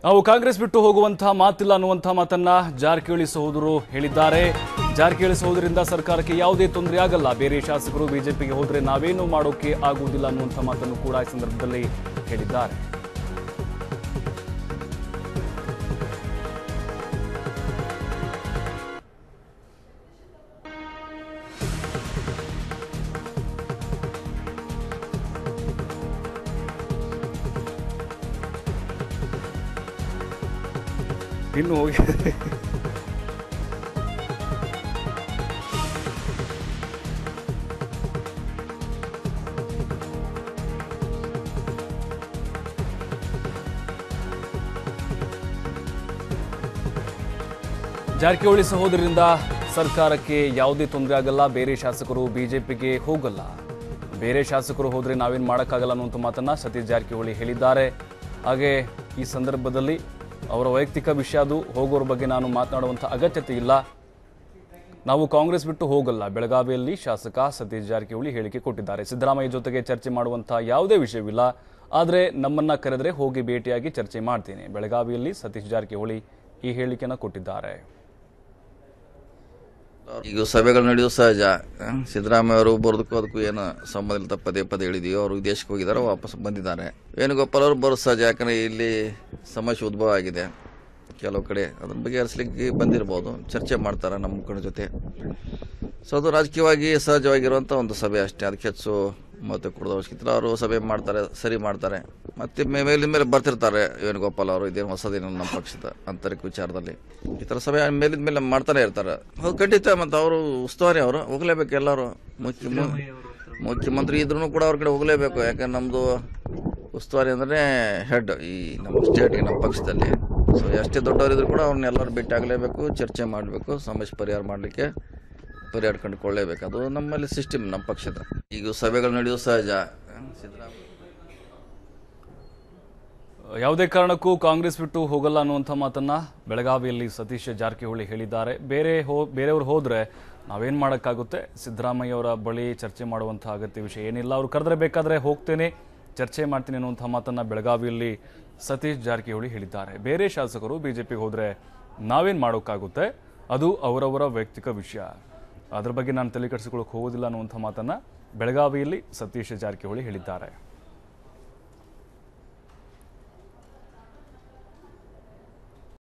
ನಾವು ಕಾಂಗ್ರೆಸ್ ಬಿಟ್ಟು ಹೋಗುವಂತಹ ಮಾತಿಲ್ಲ ಅನ್ನುವಂತಹ ಮಾತನ್ನ ಜಾರಕಿಹೊಳಿ ಸಹೋದರರು ಹೇಳಿದ್ದಾರೆ ಜಾರಕಿಹೊಳಿ ಸಹೋದರಿಂದ ಸರ್ಕಾರಕ್ಕೆ ಯಾವುದೇ ತೊಂದರೆ ಆಗಲ್ಲ ಬೇರೆ ಶಾಸಕರು ಬಿಜೆಪಿಗೆ ಹೋದ್ರೆ ನಾವೇನು ಮಾಡೋಕೆ ಆಗುವುದಿಲ್ಲ ಅನ್ನುವಂತಹ ಮಾತನ್ನು ಕೂಡ ಈ ಸಂದರ್ಭದಲ್ಲಿ ಹೇಳಿದ್ದಾರೆ ಇನ್ನು ಜಾರಕಿಹೊಳಿ ಸಹೋದರರಿಂದ ಸರ್ಕಾರಕ್ಕೆ ಯಾವುದೇ ತೊಂದರೆ ಆಗಲ್ಲ ಬೇರೆ ಶಾಸಕರು ಬಿಜೆಪಿಗೆ ಹೋಗಲ್ಲ ಬೇರೆ ಶಾಸಕರು ಹೋದ್ರೆ ನಾವೇನು ಮಾಡೋಕ್ಕಾಗಲ್ಲ ಅನ್ನುವಂಥ ಮಾತನ್ನ ಸತೀಶ್ ಜಾರಕಿಹೊಳಿ ಹೇಳಿದ್ದಾರೆ ಹಾಗೆ ಈ ಸಂದರ್ಭದಲ್ಲಿ ಅವರ ವೈಯಕ್ತಿಕ ವಿಷಯ ಅದು ಹೋಗೋರ ಬಗ್ಗೆ ನಾನು ಮಾತನಾಡುವಂಥ ಅಗತ್ಯತೆ ಇಲ್ಲ ನಾವು ಕಾಂಗ್ರೆಸ್ ಬಿಟ್ಟು ಹೋಗಲ್ಲ ಬೆಳಗಾವಿಯಲ್ಲಿ ಶಾಸಕ ಸತೀಶ್ ಜಾರಕಿಹೊಳಿ ಹೇಳಿಕೆ ಕೊಟ್ಟಿದ್ದಾರೆ ಸಿದ್ದರಾಮಯ್ಯ ಜೊತೆಗೆ ಚರ್ಚೆ ಮಾಡುವಂತಹ ಯಾವುದೇ ವಿಷಯವಿಲ್ಲ ಆದರೆ ನಮ್ಮನ್ನ ಕರೆದರೆ ಹೋಗಿ ಭೇಟಿಯಾಗಿ ಚರ್ಚೆ ಮಾಡ್ತೀನಿ ಬೆಳಗಾವಿಯಲ್ಲಿ ಸತೀಶ್ ಜಾರಕಿಹೊಳಿ ಈ ಹೇಳಿಕೆಯನ್ನು ಕೊಟ್ಟಿದ್ದಾರೆ ಈಗ ಸಭೆಗಳು ನಡೆಯೋದು ಸಹಜ ಆ, ಸಿದ್ದರಾಮಯ್ಯ ಅವರು ಬರೋದಕ್ಕೂ ಅದಕ್ಕೂ ಏನು ಸಂಬಂಧ ಇಲ್ಲ ಪದೇ ಪದೇ ಹೇಳಿದೀವಿ ಅವರು ವಿದೇಶಕ್ಕೆ ಹೋಗಿದ್ದಾರೆ ವಾಪಸ್ ಬಂದಿದ್ದಾರೆ ವೇಣುಗೋಪಾಲ್ ಅವರು ಬರೋದು ಸಹಜ ಯಾಕಂದ್ರೆ ಇಲ್ಲಿ ಸಮಸ್ಯೆ ಉದ್ಭವ ಆಗಿದೆ ಕೆಲವು ಕಡೆ ಅದ್ರ ಬಗ್ಗೆ ಹರಿಸ್ಲಿಕ್ಕೆ ಬಂದಿರ್ಬೋದು ಚರ್ಚೆ ಮಾಡ್ತಾರೆ ನಮ್ಮ ಮುಖಂಡ ಜೊತೆ ಸೊ ಅದು ರಾಜಕೀಯವಾಗಿ ಸಹಜವಾಗಿರುವಂಥ ಒಂದು ಸಭೆ ಅಷ್ಟೇ ಅದಕ್ಕೆ ಹೆಚ್ಚು ಮಹತ್ವ ಕೊಡೋದು ಅವಶ್ಯಕತೆ ಇಲ್ಲ. ಅವರು ಸಭೆ ಮಾಡ್ತಾರೆ ಸರಿ ಮಾಡ್ತಾರೆ ಮತ್ತೆ ಮೇ- ಮೇಲಿನ ಮೇಲೆ ಬರ್ತಿರ್ತಾರೆ ವೇಣುಗೋಪಾಲ್ ಅವರು ಇದೇನು ಹೊಸದೇನು ನಮ್ಮ ಪಕ್ಷದ ಆಂತರಿಕ ವಿಚಾರದಲ್ಲಿ ಈ ಥರ ಸಭೆ ಮೇಲಿನ ಮೇಲೆ ಮಾಡ್ತಾನೆ ಇರ್ತಾರೆ ಹೌದು ಖಂಡಿತ ಮತ್ತು ಅವರು ಉಸ್ತುವಾರಿ ಅವರು ಹೋಗಲೇಬೇಕು ಎಲ್ಲರೂ ಮುಖ್ಯ ಮು- ಮುಖ್ಯಮಂತ್ರಿ ಇದ್ರೂ ಕೂಡ ಅವ್ರ ಕಡೆ ಹೋಗಲೇಬೇಕು ಯಾಕಂದ್ರೆ ನಮ್ಮದು ಉಸ್ತುವಾರಿ ಅಂದರೆ ಹೆಡ್ ಈ ನಮ್ಮ ಸ್ಟೇಟ್ಗೆ ನಮ್ಮ ಪಕ್ಷದಲ್ಲಿ ಸೊ ಎಷ್ಟೇ ದೊಡ್ಡವರಿದ್ರು ಕೂಡ ಅವ್ರನ್ನ ಎಲ್ಲರೂ ಭೇಟಿ ಆಗಲೇಬೇಕು ಚರ್ಚೆ ಮಾಡಬೇಕು ಸಮಸ್ಯೆ ಪರಿಹಾರ ಮಾಡಲಿಕ್ಕೆ ಪರಿಹಾರ ಕಂಡುಕೊಳ್ಳೇಬೇಕು ಅದು ನಮ್ಮಲ್ಲಿ ಸಿಸ್ಟಮ್ ನಮ್ಮ ಪಕ್ಷದ ಈಗ ಸಭೆಗಳು ನಡೆಯೋದು ಸಹಜ ಸಿದ್ದರಾಮಯ್ಯ ಯಾವುದೇ ಕಾರಣಕ್ಕೂ ಕಾಂಗ್ರೆಸ್ ಬಿಟ್ಟು ಹೋಗಲ್ಲ ಅನ್ನುವಂಥ ಮಾತನ್ನ ಬೆಳಗಾವಿಯಲ್ಲಿ ಸತೀಶ್ ಜಾರಕಿಹೊಳಿ ಹೇಳಿದ್ದಾರೆ ಬೇರೆ ಹೋ ಬೇರೆಯವರು ಹೋದ್ರೆ ನಾವೇನ್ ಮಾಡೋಕ್ಕಾಗುತ್ತೆ ಸಿದ್ದರಾಮಯ್ಯ ಅವರ ಬಳಿ ಚರ್ಚೆ ಮಾಡುವಂಥ ಅಗತ್ಯ ವಿಷಯ ಏನಿಲ್ಲ ಅವ್ರು ಕರೆದ್ರೆ ಬೇಕಾದ್ರೆ ಹೋಗ್ತೇನೆ ಚರ್ಚೆ ಮಾಡ್ತೀನಿ ಅನ್ನುವಂಥ ಮಾತನ್ನ ಬೆಳಗಾವಿಯಲ್ಲಿ ಸತೀಶ್ ಜಾರಕಿಹೊಳಿ ಹೇಳಿದ್ದಾರೆ ಬೇರೆ ಶಾಸಕರು ಬಿಜೆಪಿಗೆ ಹೋದ್ರೆ ನಾವೇನ್ ಮಾಡೋಕ್ಕಾಗುತ್ತೆ ಅದು ಅವರವರ ವೈಯಕ್ತಿಕ ವಿಷಯ ಅದ್ರ ಬಗ್ಗೆ ನಾನು ತಲೆ ಕೆಡಿಸಿಕೊಳ್ಳೋಕೆ ಹೋಗೋದಿಲ್ಲ ಅನ್ನುವಂಥ ಮಾತನ್ನ ಬೆಳಗಾವಿಯಲ್ಲಿ ಸತೀಶ್ ಜಾರಕಿಹೊಳಿ ಹೇಳಿದ್ದಾರೆ